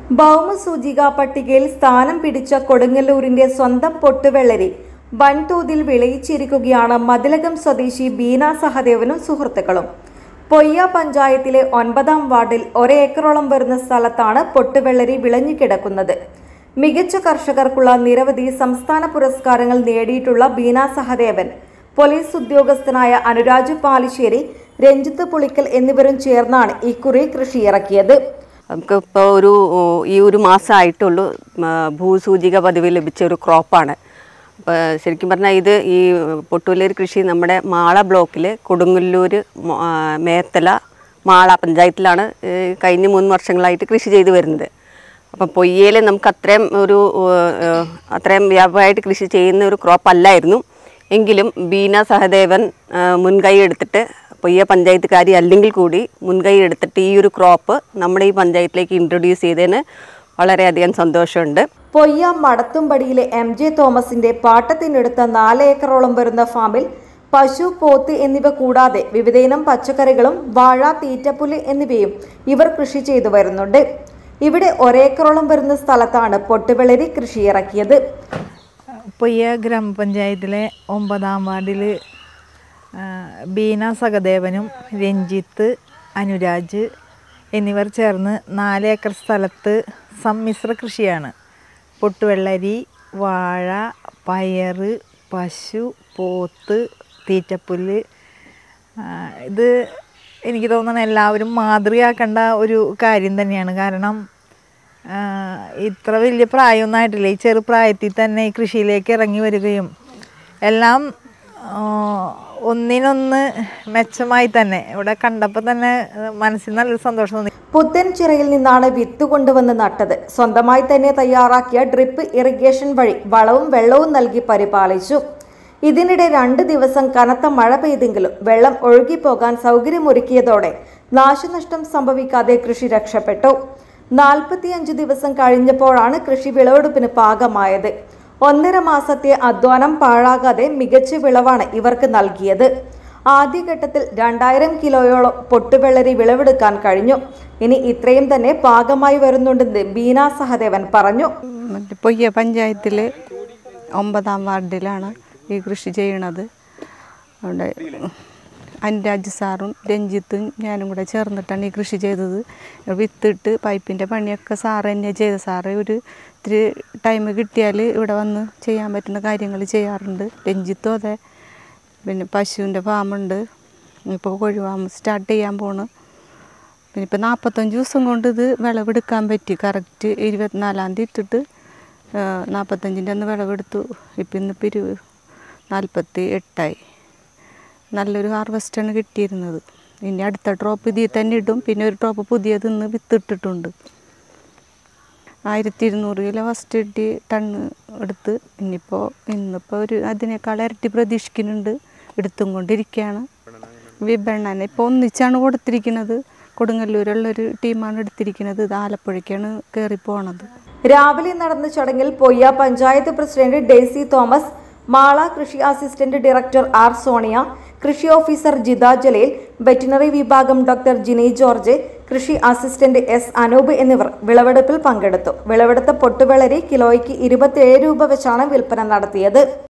ഭൗമസൂചിക പട്ടികയിൽ സ്ഥാനം പിടിച്ച കൊടുങ്ങല്ലൂരിന്റെ സ്വന്തം പൊട്ടുവെള്ളരി വൻതോതിൽ വിളയിച്ചിരിക്കുകയാണ് മതിലകം സ്വദേശി ബീന സഹദേവനും സുഹൃത്തുക്കളും പൊയ്യ പഞ്ചായത്തിലെ ഒൻപതാം വാർഡിൽ ഒരേക്കറോളം വരുന്ന സ്ഥലത്താണ് പൊട്ടുവെള്ളരി വിളഞ്ഞു കിടക്കുന്നത് മികച്ച കർഷകർക്കുള്ള നിരവധി സംസ്ഥാന പുരസ്കാരങ്ങൾ നേടിയിട്ടുള്ള ബീന സഹദേവൻ പോലീസ് ഉദ്യോഗസ്ഥനായ അനുരാജ് പാലിശ്ശേരി രഞ്ജിത്ത് പുളിക്കൽ എന്നിവരും ചേർന്നാണ് ഇക്കുറി കൃഷി ഇറക്കിയത് നമുക്കിപ്പോൾ ഒരു ഓ, ഈ ഒരു മാസമായിട്ടുള്ളൂ ആ, ഭൂസൂചിക പതിവ് ലഭിച്ച ഒരു ക്രോപ്പാണ് അപ്പോൾ ശരിക്കും പറഞ്ഞാൽ ഇത് ഈ പൊട്ടൂലേരി കൃഷി നമ്മുടെ മാള ബ്ലോക്കിൽ കൊടുങ്ങല്ലൂർ മ- ആ, മേത്തല മാള പഞ്ചായത്തിലാണ് ഏ, കഴിഞ്ഞ മൂന്ന് വർഷങ്ങളായിട്ട് കൃഷി ചെയ്തു വരുന്നത് അപ്പം പൊയ്യയിൽ നമുക്ക് അത്രയും ഒരു ഏ, അത്രയും വ്യാപകമായിട്ട് കൃഷി ചെയ്യുന്ന ഒരു ക്രോപ്പ് അല്ലായിരുന്നു എങ്കിലും ബീന സഹദേവൻ ആ, മുൻകൈ എടുത്തിട്ട് പൊയ്യ പഞ്ചായത്തുകാരി അല്ലെങ്കിൽ കൂടി മുൻകൈ എടുത്തിട്ട് ഈ ഒരു ക്രോപ്പ് നമ്മുടെ ഈ പഞ്ചായത്തിലേക്ക് ഇൻട്രൊഡ്യൂസ് ചെയ്തതിന് വളരെയധികം സന്തോഷമുണ്ട് പൊയ്യ മടത്തുംപടിയിലെ എം ജെ തോമസിന്റെ പാട്ടത്തിനെടുത്ത നാല് ഏക്കറോളം വരുന്ന ഫാമിൽ പശു പോത്ത് എന്നിവ കൂടാതെ വിവിധയിനം പച്ചക്കറികളും വാഴ തീറ്റപ്പുല്ല് എന്നിവയും ഇവർ കൃഷി ചെയ്തു വരുന്നുണ്ട് ഇവിടെ ഒരേക്കറോളം വരുന്ന സ്ഥലത്താണ് പൊട്ടുവെളരി കൃഷി ഇറക്കിയത് പൊയ്യ ഗ്രാമപഞ്ചായത്തിലെ ഒമ്പതാം വാർഡിൽ ബീന സഹദേവനും രഞ്ജിത്ത് അനുരാജ് എന്നിവർ ചേർന്ന് നാല് ഏക്കർ സ്ഥലത്ത് സമ്മിശ്ര കൃഷിയാണ് പൊട്ടുവെള്ളരി വാഴ പയറ് പശു പോത്ത് തീറ്റപ്പുല്ല് ആ, ഇത് എനിക്ക് തോന്നുന്നു എല്ലാവരും മാതൃകയാക്കേണ്ട ഒരു കാര്യം തന്നെയാണ് കാരണം ആ, ഇത്ര വലിയ പ്രായമൊന്നും ആയിട്ടില്ല ഈ ചെറുപ്രായത്തിൽ തന്നെ ഈ കൃഷിയിലേക്ക് ഇറങ്ങി വരികയും എല്ലാം ആ, ഒന്നിനൊന്ന് മെച്ചമായി തന്നെ ഇവിടെ കണ്ടപ്പോൾ തന്നെ മനസ്സിൽ നല്ലൊരു സന്തോഷം തോന്നി പുത്തൻ ചിറയിൽ നിന്നാണ് വിത്ത് കൊണ്ടുവന്ന് നട്ടത് സ്വന്തമായി തന്നെ തയ്യാറാക്കിയ ഡ്രിപ്പ് ഇറിഗേഷൻ വഴി വളവും വെള്ളവും നൽകി പരിപാലിച്ചു ഇതിനിടെ രണ്ട് ദിവസം കനത്ത മഴ പെയ്തെങ്കിലും വെള്ളം ഒഴുകിപ്പോകാൻ സൗകര്യമൊരുക്കിയതോടെ നാശനഷ്ടം സംഭവിക്കാതെ കൃഷി രക്ഷപ്പെട്ടു നാൽപ്പത്തിയഞ്ച് ദിവസം കഴിഞ്ഞപ്പോഴാണ് കൃഷി വിളവെടുപ്പിന് പാകമായത് ഒന്നര മാസത്തെ അധ്വാനം പാഴാകാതെ മികച്ച വിളവാണ് ഇവർക്ക് നൽകിയത് ആദ്യഘട്ടത്തിൽ രണ്ടായിരം കിലോയോളം പൊട്ടുവെള്ളരി വിളവെടുക്കാൻ കഴിഞ്ഞു ഇനി ഇത്രയും തന്നെ പാകമായി വരുന്നുണ്ടെന്ന് ബീന സഹദേവൻ പറഞ്ഞു മറ്റേ പൊയ്യ പഞ്ചായത്തിൽ ഒമ്പതാം വാർഡിലാണ് ഈ കൃഷി ചെയ്യണത് അവിടെ അനുരാജ് സാറും രഞ്ജിത്തും ഞാനും കൂടെ ചേർന്നിട്ടാണ് ഈ കൃഷി ചെയ്തത് വിത്തിട്ട് പൈപ്പിൻ്റെ പണിയൊക്കെ സാറ് തന്നെ ചെയ്ത സാറ് ഒരു ഇത്തിരി ടൈം കിട്ടിയാൽ ഇവിടെ വന്ന് ചെയ്യാൻ പറ്റുന്ന കാര്യങ്ങൾ ചെയ്യാറുണ്ട് രഞ്ജിത്തും അതെ പിന്നെ പശുവിൻ്റെ ഫാമുണ്ട് ഇപ്പോൾ കോഴി ഫാം സ്റ്റാർട്ട് ചെയ്യാൻ പോണ് പിന്നെ ഇപ്പോൾ നാൽപ്പത്തഞ്ച് ദിവസം കൊണ്ട് ഇത് വിളവെടുക്കാൻ പറ്റി കറക്റ്റ് ഇരുപത്തിനാലാം തീയതി ഇട്ടിട്ട് നാൽപ്പത്തഞ്ചിൻ്റെ അന്ന് വിളവെടുത്തു ഇപ്പം ഇന്നിപ്പോൾ ഇരു നാൽപ്പത്തി എട്ടായി നല്ലൊരു ഹാർവസ്റ്റാണ് കിട്ടിയിരുന്നത് ഇനി അടുത്ത ഡ്രോപ്പ് ഇതിൽ തന്നെ ഇടും പിന്നെ ഒരു ഡ്രോപ്പ് പുതിയത് ഇന്ന് വിത്തിട്ടിട്ടുണ്ട് ആയിരത്തി ഇരുന്നൂറ് കിലോ ഫസ്റ്റ് കിട്ടി ടണ്ണ് എടുത്ത് ഇനിയിപ്പോൾ ഇന്നിപ്പോൾ ഒരു അതിനേക്കാൾ ഇരട്ടി പ്രതീക്ഷിക്കുന്നുണ്ട് എടുത്തും കൊണ്ടിരിക്കുകയാണ് വിപണന ഇപ്പോൾ ഒന്നിച്ചാണ് കൊടുത്തിരിക്കുന്നത് കൊടുങ്ങല്ലൂരുള്ളൊരു ടീമാണ് എടുത്തിരിക്കുന്നത് ഇത് ആലപ്പുഴയ്ക്കാണ് കയറി പോണത് രാവിലെ നടന്ന ചടങ്ങിൽ പൊയ്യ പഞ്ചായത്ത് പ്രസിഡന്റ് ഡെയ്സി തോമസ് മാള കൃഷി അസിസ്റ്റന്റ് ഡയറക്ടർ ആർ സോണിയ കൃഷി ഓഫീസർ ജിത ജലീൽ വെറ്റിനറി വിഭാഗം ഡോക്ടർ ജിനി ജോർജ് കൃഷി അസിസ്റ്റന്റ് എസ് അനൂപ് എന്നിവർ വിളവെടുപ്പിൽ പങ്കെടുത്തു വിളവെടുത്ത പൊട്ടുവെളരി കിലോയ്ക്ക് ഇരുപത്തിയേഴ് രൂപ വെച്ചാണ് വിൽപ്പന നടത്തിയത്